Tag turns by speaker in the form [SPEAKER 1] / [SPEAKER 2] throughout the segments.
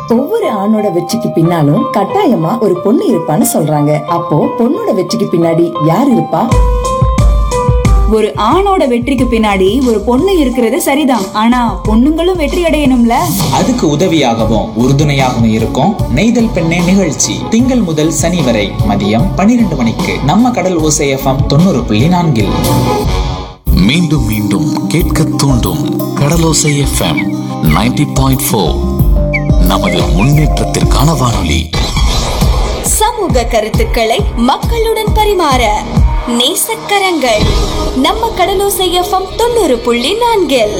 [SPEAKER 1] ஒவ்வொரு ஆணோட வெற்றிக்கு பின்னாலும் கட்டாயமா ஒரு பொண்ணு இருப்பான்னு சொல்றாங்க அப்போ பொண்ணோட வெற்றிக்கு பின்னாடி யார் இருப்பா
[SPEAKER 2] ஒரு ஆணோட வெற்றிக்கு பின்னாடி ஒரு பொண்ணு இருக்கிறது சரிதான் ஆனா பொண்ணுங்களும் வெற்றி அடையணும்ல
[SPEAKER 3] அதுக்கு உதவியாகவும் உறுதுணையாகவும் இருக்கும் நெய்தல் பெண்ணே நிகழ்ச்சி திங்கள் முதல் சனி வரை மதியம் பன்னிரண்டு மணிக்கு நம்ம கடல் ஓசை எஃப்எம் தொண்ணூறு புள்ளி நான்கில்
[SPEAKER 4] மீண்டும் மீண்டும் கேட்க தூண்டும் கடலோசை எஃப்எம் 90.4 பாயிண்ட் ஃபோர் நமது முன்னேற்றத்திற்கான வானொலி
[SPEAKER 5] சமூக கருத்துக்களை மக்களுடன் பரிமாற நேசக்கரங்கள் நம்ம கடலோசை எஃப்எம் தொண்ணூறு புள்ளி நான்கில்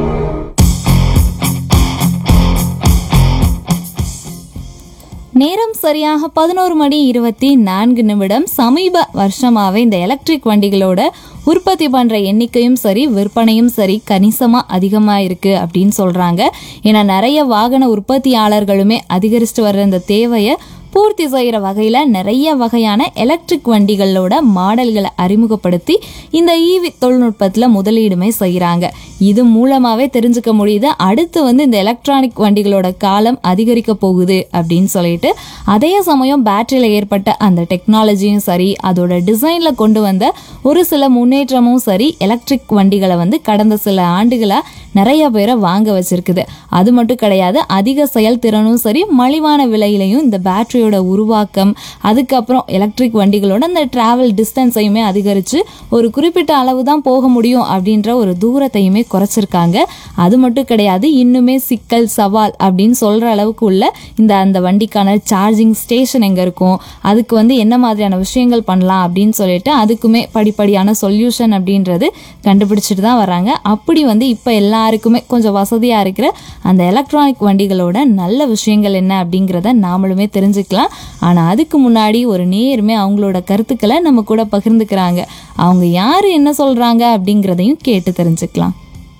[SPEAKER 6] நேரம் சரியாக பதினோரு மணி இருபத்தி நான்கு நிமிடம் சமீப வருஷமாவே இந்த எலக்ட்ரிக் வண்டிகளோட உற்பத்தி பண்ற எண்ணிக்கையும் சரி விற்பனையும் சரி கணிசமா அதிகமா இருக்கு அப்படின்னு சொல்றாங்க ஏன்னா நிறைய வாகன உற்பத்தியாளர்களுமே அதிகரிச்சுட்டு வர்ற இந்த தேவையை பூர்த்தி செய்கிற வகையில் நிறைய வகையான எலக்ட்ரிக் வண்டிகளோட மாடல்களை அறிமுகப்படுத்தி இந்த ஈவி தொழில்நுட்பத்தில் முதலீடுமே செய்கிறாங்க இது மூலமாகவே தெரிஞ்சுக்க முடியுது அடுத்து வந்து இந்த எலக்ட்ரானிக் வண்டிகளோட காலம் அதிகரிக்க போகுது அப்படின்னு சொல்லிட்டு அதே சமயம் பேட்டரியில் ஏற்பட்ட அந்த டெக்னாலஜியும் சரி அதோட டிசைனில் கொண்டு வந்த ஒரு சில முன்னேற்றமும் சரி எலக்ட்ரிக் வண்டிகளை வந்து கடந்த சில ஆண்டுகளாக நிறைய பேரை வாங்க வச்சிருக்குது அது மட்டும் கிடையாது அதிக செயல்திறனும் சரி மலிவான விலையிலையும் இந்த பேட்டரியோட உருவாக்கம் அதுக்கப்புறம் எலக்ட்ரிக் வண்டிகளோட அந்த டிராவல் டிஸ்டன்ஸையுமே அதிகரித்து ஒரு குறிப்பிட்ட அளவு தான் போக முடியும் அப்படின்ற ஒரு தூரத்தையுமே குறைச்சிருக்காங்க அது மட்டும் கிடையாது இன்னுமே சிக்கல் சவால் அப்படின்னு சொல்கிற அளவுக்கு உள்ள இந்த அந்த வண்டிக்கான சார்ஜிங் ஸ்டேஷன் எங்கே இருக்கும் அதுக்கு வந்து என்ன மாதிரியான விஷயங்கள் பண்ணலாம் அப்படின்னு சொல்லிட்டு அதுக்குமே படிப்படியான சொல்யூஷன் அப்படின்றது கண்டுபிடிச்சிட்டு தான் வராங்க அப்படி வந்து இப்போ எல்லாருக்குமே கொஞ்சம் வசதியாக இருக்கிற அந்த எலக்ட்ரானிக் வண்டிகளோட நல்ல விஷயங்கள் என்ன அப்படிங்கிறத நாமளுமே தெரிஞ்சுக்கலாம் ஆனால் அதுக்கு முன்னாடி ஒரு நேருமே அவங்களோட கருத்துக்களை நம்ம கூட பகிர்ந்துக்கிறாங்க அவங்க யார் என்ன சொல்கிறாங்க அப்படிங்கிறதையும் கேட்டு தெரிஞ்சுக்கலாம்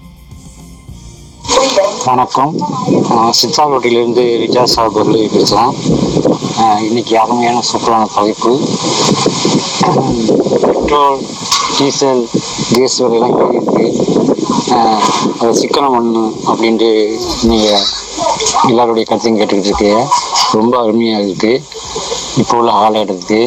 [SPEAKER 7] வணக்கம் நான் சித்தாரோட்டிலிருந்து ரிஜா சாகர்லி பேசுகிறேன் ஆஹ் இன்னைக்கு அருமையான சூப்பரான தலைப்பு பெட்ரோல் டீசல் கேஸ் விலையெல்லாம் ஏறி இருக்கு ஆஹ் அதை சிக்கனம் பண்ணணும் அப்படின்ட்டு நீங்கள் எல்லாருடைய கருத்தையும் கேட்டுக்கிட்டு இருக்கீங்க ரொம்ப அருமையாக இருக்குது இப்போ உள்ள காலகட்டத்துக்கு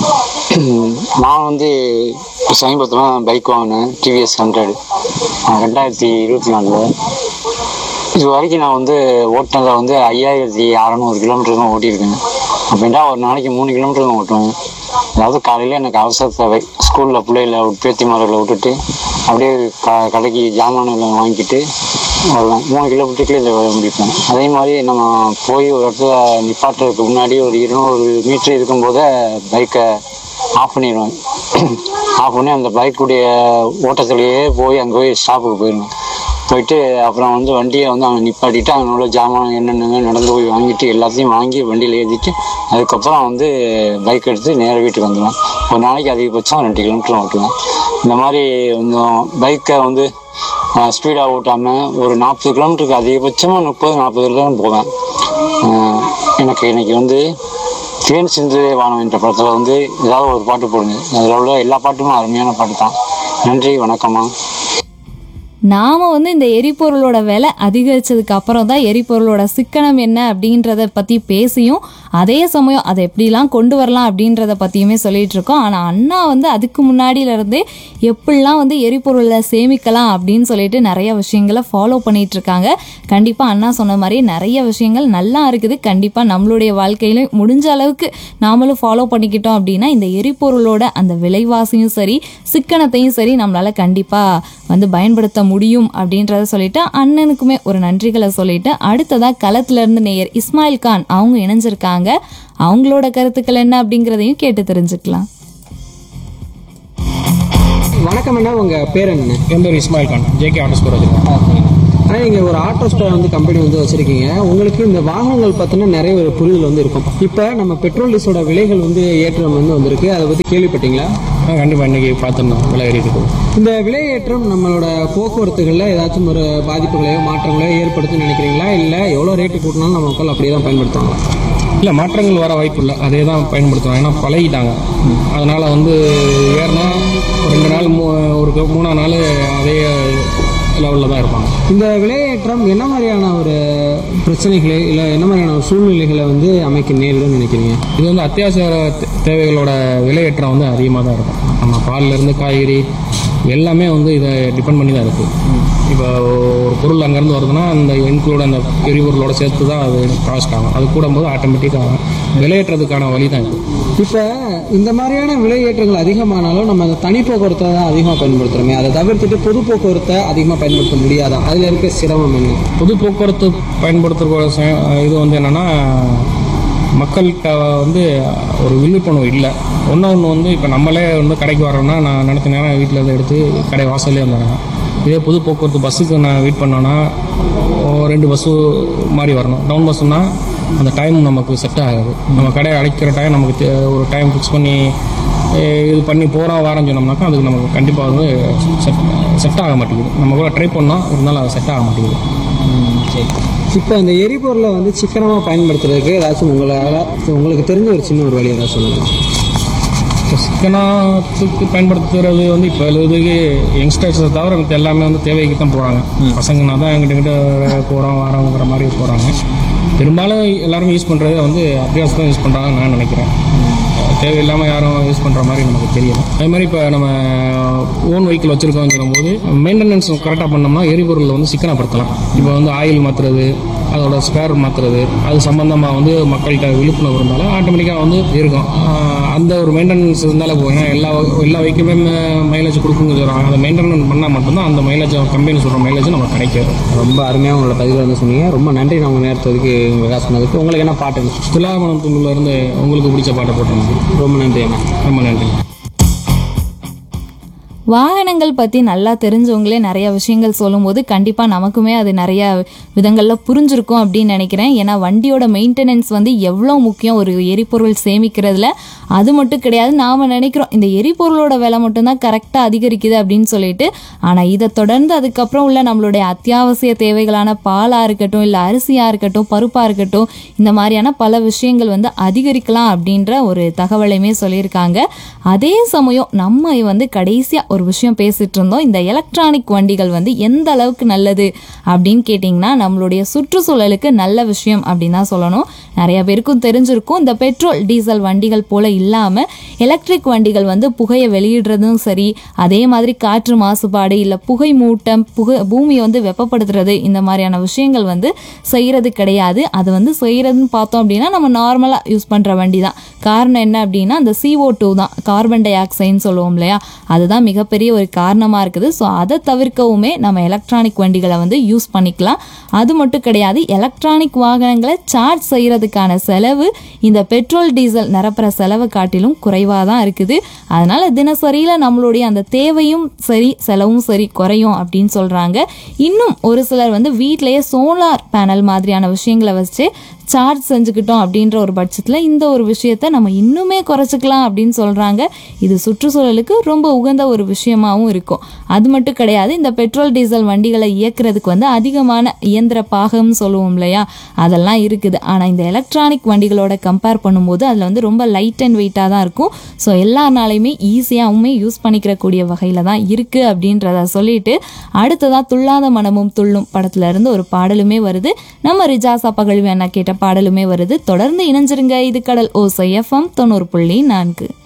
[SPEAKER 7] நான் வந்து சமீபத்தில் தான் பைக் வாங்கினேன் டிவிஎஸ் ஹண்ட்ரட் ரெண்டாயிரத்தி இருபத்தி நாலில் இது வரைக்கும் நான் வந்து ஓட்டினதை வந்து ஐயாயிரத்தி அறநூறு கிலோமீட்டர் தான் ஓட்டியிருக்கேன் அப்படின்னா ஒரு நாளைக்கு மூணு கிலோமீட்டர் தான் ஓட்டுவேன் அதாவது காலையில் எனக்கு அவசர தேவை ஸ்கூலில் பிள்ளைகளை பேத்தி மரங்களை விட்டுட்டு அப்படியே க கடைக்கு ஜாமான்களை வாங்கிட்டு வருவேன் மூணு கிலோமீட்டருக்குள்ளே இதை முடிப்பேன் அதே மாதிரி நம்ம போய் ஒரு இடத்துல நிப்பாட்டுறதுக்கு முன்னாடி ஒரு இருநூறு மீட்டர் இருக்கும்போதே பைக்கை ஆஃப் பண்ணிடுவேன் ஆஃப் பண்ணி அந்த பைக்குடைய ஓட்டத்திலேயே போய் அங்கே போய் ஸ்டாப்புக்கு போயிடுவேன் போயிட்டு அப்புறம் வந்து வண்டியை வந்து அங்கே நிப்பாட்டிட்டு அங்கே உள்ள ஜாமான் என்னென்ன நடந்து போய் வாங்கிட்டு எல்லாத்தையும் வாங்கி வண்டியில் ஏற்றிட்டு அதுக்கப்புறம் வந்து பைக் எடுத்து நேராக வீட்டுக்கு வந்துடுவேன் ஒரு நாளைக்கு அதிகபட்சம் ரெண்டு கிலோமீட்டர் ஓட்டுவேன் இந்த மாதிரி கொஞ்சம் பைக்கை வந்து ஸ்பீடாக ஓட்டாமல் ஒரு நாற்பது கிலோமீட்டருக்கு அதிகபட்சமாக முப்பது நாற்பது கிலோமீட்டர் போவேன் ஆஹ் எனக்கு இன்னைக்கு வந்து தேன் சிந்து வானம் என்ற படத்தில் வந்து ஏதாவது ஒரு பாட்டு போடுங்க அதில் உள்ள எல்லா பாட்டுமே அருமையான பாட்டு தான் நன்றி வணக்கம்மா
[SPEAKER 6] நாம வந்து இந்த எரிபொருளோட விலை அதிகரிச்சதுக்கு அப்புறம் தான் எரிபொருளோட சிக்கனம் என்ன அப்படின்றத பத்தி பேசியும் அதே சமயம் அதை எப்படிலாம் கொண்டு வரலாம் அப்படின்றத பத்தியுமே சொல்லிட்டு இருக்கோம் ஆனா அண்ணா வந்து அதுக்கு முன்னாடியில இருந்தே எப்படிலாம் வந்து எரிபொருளை சேமிக்கலாம் அப்படின்னு சொல்லிட்டு நிறைய விஷயங்களை ஃபாலோ பண்ணிட்டு இருக்காங்க கண்டிப்பா அண்ணா சொன்ன மாதிரி நிறைய விஷயங்கள் நல்லா இருக்குது கண்டிப்பா நம்மளுடைய வாழ்க்கையில முடிஞ்ச அளவுக்கு நாமளும் ஃபாலோ பண்ணிக்கிட்டோம் அப்படின்னா இந்த எரிபொருளோட அந்த விலைவாசியும் சரி சிக்கனத்தையும் சரி நம்மளால கண்டிப்பா வந்து பயன்படுத்த முடியும் அப்படின்றத சொல்லிட்டு அண்ணனுக்குமே ஒரு நன்றிகளை சொல்லிட்டு அடுத்ததா களத்துல இருந்து நேயர் இஸ்மாயில் கான் அவங்க இணைஞ்சிருக்காங்க அவங்களோட கருத்துக்கள் என்ன அப்படிங்கிறதையும் கேட்டு தெரிஞ்சுக்கலாம்
[SPEAKER 8] வணக்கம் அண்ணா உங்கள் பேர் என்ன
[SPEAKER 9] என் பேர் Ismail Khan JK auto store வச்சிருக்கேன்
[SPEAKER 8] ஆனால் நீங்கள் ஒரு ஆட்டோ ஸ்டோர் வந்து கம்பெனி வந்து வச்சுருக்கீங்க உங்களுக்கு இந்த வாகனங்கள் பற்றின நிறைய ஒரு புரிதல் வந்து இருக்கும் இப்போ நம்ம பெட்ரோல் டீசலோட விலைகள் வந்து ஏற்றம் வந்து வந்திருக்கு அதை பற்றி கேள்விப்பட்டீங்களா
[SPEAKER 9] ஆ கண்டிப்பாக இன்றைக்கி பார்த்துருந்தோம் விலை ஏறி இருக்குது
[SPEAKER 8] இந்த விலை ஏற்றம் நம்மளோட போக்குவரத்துகளில் ஏதாச்சும் ஒரு பாதிப்புகளையோ மாற்றங்களையோ ஏற்படுத்தும்னு நினைக்கிறீங்களா இல்லை எவ்வளோ ரேட்டு கூட்டினாலும் நம்ம மக்கள் அப்படியே தான் பயன்படுத்துவாங்க
[SPEAKER 9] இல்லை மாற்றங்கள் வர வாய்ப்பு இல்லை அதே தான் பயன்படுத்துவோம் ஏன்னா பழகிட்டாங்க அதனால் வந்து ஏறினா ஒரு ரெண்டு நாள் மூ ஒரு கு- மூணாம் நாள் அதே லெவலில் தான் இருப்பாங்க
[SPEAKER 8] இந்த விலையேற்றம் என்ன மாதிரியான ஒரு பிரச்சனை பிரச்சனைகளை இல்லை என்ன மாதிரியான சூழ்நிலைகளை வந்து அமைக்க நேரிடும் நினைக்கிறீங்க
[SPEAKER 9] இது வந்து அத்தியாவசிய தே- தேவைகளோட விலையேற்றம் வந்து அதிகமாக தான் இருக்கும் நம்ம பால்ல இருந்து காய்கறி எல்லாமே வந்து இதை டிபெண்ட் பண்ணி தான் இருக்குது இப்போ ஒரு பொருள் அங்கேருந்து வருதுன்னா அந்த இன்க்ளூட் அந்த எரிபொருளோட சேர்த்து தான் அது காஸ்ட் ஆகும் அது கூடும்போது ஆட்டோமேட்டிக்காக விலையேற்றதுக்கான வழி தான் இது
[SPEAKER 8] இப்போ இந்த மாதிரியான விலை ஏற்றங்கள் அதிகமானாலும் நம்ம அந்த தனி போக்குவரத்தை தான் அதிகமாக பயன்படுத்துகிறோமே அதை தவிர்த்துட்டு பொது போக்குவரத்தை அதிகமாக பயன்படுத்த முடியாதா அதில் இருக்க சிரமம் என்ன
[SPEAKER 9] பொது போக்குவரத்து பயன்படுத்துகிற ச- இது வந்து என்னென்னா மக்கள்கிட்ட வந்து ஒரு விழிப்புணர்வு இல்லை ஒன்று ஒன்று வந்து இப்போ நம்மளே வந்து கடைக்கு வரோன்னா நான் நினைச்ச நேரம் வீட்டில் இருந்து எடுத்து கடை வாசல்லே வந்துடுறேன் இதே பொது போக்குவரத்து பஸ்ஸுக்கு நான் வெயிட் பண்ணோன்னா ஓ, ரெண்டு பஸ்ஸு மாறி வரணும் டவுன் பஸ்ஸுனா அந்த டைம் நமக்கு செட் ஆகாது நம்ம கடையை அடைக்கிற டைம் நமக்கு தே- ஒரு டைம் ஃபிக்ஸ் பண்ணி எ, இது பண்ணி போகிறோம் வாரம்னு சொன்னோம்னாக்கா அதுக்கு நமக்கு கண்டிப்பாக வந்து செட் செட் ஆக மாட்டேங்குது நம்ம கூட ட்ரை பண்ணோம் இருந்தாலும் அது செட் ஆக மாட்டேங்குது
[SPEAKER 8] இப்போ இந்த எரிபொருளை வந்து சிக்கனமாக பயன்படுத்துறதுக்கு ஏதாச்சும் உங்களால் உங்களுக்கு தெரிஞ்ச ஒரு சின்ன ஒரு வழி ஏதாவது சொல்லுங்கள்
[SPEAKER 9] இப்போ சிக்கனத்துக்கு பயன்படுத்துறது வந்து இப்போ இதுக்கு யங்ஸ்டர்ஸை தவிர மத்த எல்லாமே வந்து தேவைக்கு தான் போகிறாங்க பசங்கன்னா தான் எங்கிட்ட கிட்ட போகிறோம் வரோங்கிற மாதிரி போகிறாங்க பெரும்பாலும் எல்லாரும் யூஸ் பண்ணுறது வந்து அத்தியாவசியம் தான் யூஸ் பண்ணுறாங்கன்னு நான் நினைக்கிறேன் தேவையில்லாமல் யாரும் யூஸ் பண்ணுற மாதிரி நமக்கு தெரியல அதே மாதிரி இப்போ நம்ம ஓன் வெஹிக்கிள் வச்சுருக்கோம் சொல்லும்போது மெயின்டெனன்ஸ் கரெக்டாக பண்ணோம்னா எரிபொருளை வந்து சிக்கனப்படுத்தலாம் இப்போ வந்து ஆயில் மாற்றுறது அதோட ஸ்பேர் மாற்றுறது அது சம்மந்தமாக வந்து மக்கள்கிட்ட விழிப்புணர்வு இருந்தாலும் ஆட்டோமேட்டிக்காக வந்து இருக்கும் ஆஹ் அந்த ஒரு மெயின்டெனன்ஸ் இருந்தாலே போகும் ஏன்னா எல்லா எல்லா வெஹிக்கிளுமே மைலேஜ் கொடுக்குங்க சொல்கிறாங்க அதை மெயின்டெனன்ஸ் பண்ணால் மட்டும்தான் அந்த மைலேஜ் கம்பெனி சொல்கிற மைலேஜ் நமக்கு கிடைக்கும்
[SPEAKER 8] ரொம்ப அருமையாக உங்களோட பதிவில் வந்து சொன்னீங்க ரொம்ப நன்றி நான் உங்கள் நேரத்துக்கு உங்கள் சொன்னதுக்கு உங்களுக்கு என்ன பாட்டு
[SPEAKER 9] துலாமணம் துண்டுல இருந்து உங்களுக்கு பிடிச்ச பாட்டை போட்டுருங்க
[SPEAKER 8] ரொம்ப நன்றி அண்ணா
[SPEAKER 9] ரொம்ப நன்றி
[SPEAKER 6] வாகனங்கள் பற்றி நல்லா தெரிஞ்சவங்களே நிறைய விஷயங்கள் சொல்லும்போது கண்டிப்பாக நமக்குமே அது நிறைய விதங்களில் புரிஞ்சிருக்கும் அப்படின்னு நினைக்கிறேன் ஏன்னா வண்டியோட மெயின்டெனன்ஸ் வந்து எவ்வளோ முக்கியம் ஒரு எரிபொருள் சேமிக்கிறதுல அது மட்டும் கிடையாது நாம் நினைக்கிறோம் இந்த எரிபொருளோட விலை மட்டும்தான் கரெக்டாக அதிகரிக்குது அப்படின்னு சொல்லிட்டு ஆனால் இதை தொடர்ந்து அதுக்கப்புறம் உள்ள நம்மளுடைய அத்தியாவசிய தேவைகளான பாலாக இருக்கட்டும் இல்லை அரிசியாக இருக்கட்டும் பருப்பாக இருக்கட்டும் இந்த மாதிரியான பல விஷயங்கள் வந்து அதிகரிக்கலாம் அப்படின்ற ஒரு தகவலையுமே சொல்லியிருக்காங்க அதே சமயம் நம்ம வந்து கடைசியாக ஒரு விஷயம் பேசிட்டு இருந்தோம் இந்த எலக்ட்ரானிக் வண்டிகள் வந்து எந்த அளவுக்கு நல்லது அப்படின்னு கேட்டிங்கன்னா நம்மளுடைய சுற்றுச்சூழலுக்கு நல்ல விஷயம் அப்படின்னு தான் சொல்லணும் நிறைய பேருக்கும் தெரிஞ்சிருக்கும் இந்த பெட்ரோல் டீசல் வண்டிகள் போல இல்லாமல் எலக்ட்ரிக் வண்டிகள் வந்து புகையை வெளியிடுறதும் சரி அதே மாதிரி காற்று மாசுபாடு இல்லை புகை மூட்டம் புகை பூமியை வந்து வெப்பப்படுத்துறது இந்த மாதிரியான விஷயங்கள் வந்து செய்கிறது கிடையாது அது வந்து செய்கிறதுன்னு பார்த்தோம் அப்படின்னா நம்ம நார்மலாக யூஸ் பண்ணுற வண்டி தான் காரணம் என்ன அப்படின்னா அந்த CO2 டூ தான் கார்பன் டை ஆக்சைடுன்னு சொல்லுவோம் இல்லையா அதுதான் மிகப்பெரிய ஒரு காரணமாக இருக்குது ஸோ அதை தவிர்க்கவுமே நம்ம எலக்ட்ரானிக் வண்டிகளை வந்து யூஸ் பண்ணிக்கலாம் அது மட்டும் கிடையாது எலக்ட்ரானிக் வாகனங்களை சார்ஜ் செய்கிறதுக்கான செலவு இந்த பெட்ரோல் டீசல் நிரப்புற செலவு காட்டிலும் குறைவாக தான் இருக்குது அதனால தினசரியில் நம்மளுடைய அந்த தேவையும் சரி செலவும் சரி குறையும் அப்படின்னு சொல்கிறாங்க இன்னும் ஒரு சிலர் வந்து வீட்டிலேயே சோலார் பேனல் மாதிரியான விஷயங்களை வச்சு சார்ஜ் செஞ்சுக்கிட்டோம் அப்படின்ற ஒரு பட்சத்தில் இந்த ஒரு விஷயத்த நம்ம இன்னுமே குறைச்சிக்கலாம் அப்படின்னு சொல்கிறாங்க இது சுற்றுச்சூழலுக்கு ரொம்ப உகந்த ஒரு விஷயமாவும் இருக்கும் அது மட்டும் கிடையாது இந்த பெட்ரோல் டீசல் வண்டிகளை இயக்குறதுக்கு வந்து அதிகமான இயந்திர பாகம்னு சொல்லுவோம் இல்லையா அதெல்லாம் இருக்குது ஆனால் இந்த எலக்ட்ரானிக் வண்டிகளோட கம்பேர் பண்ணும்போது அதில் வந்து ரொம்ப லைட் அண்ட் வெயிட்டாக தான் இருக்கும் ஸோ எல்லாருனாலையுமே ஈஸியாகவுமே யூஸ் பண்ணிக்கிற கூடிய வகையில் தான் இருக்குது அப்படின்றத சொல்லிட்டு அடுத்ததாக துள்ளாத மனமும் துள்ளும் படத்துல இருந்து ஒரு பாடலுமே வருது நம்ம ரிஜாசா பகழ்வு என்ன கேட்ட பாடலுமே வருது தொடர்ந்து இணைஞ்சிருங்க இது கடல் ஓசை எஃப்எம் தொண்ணூறு புள்ளி நான்கு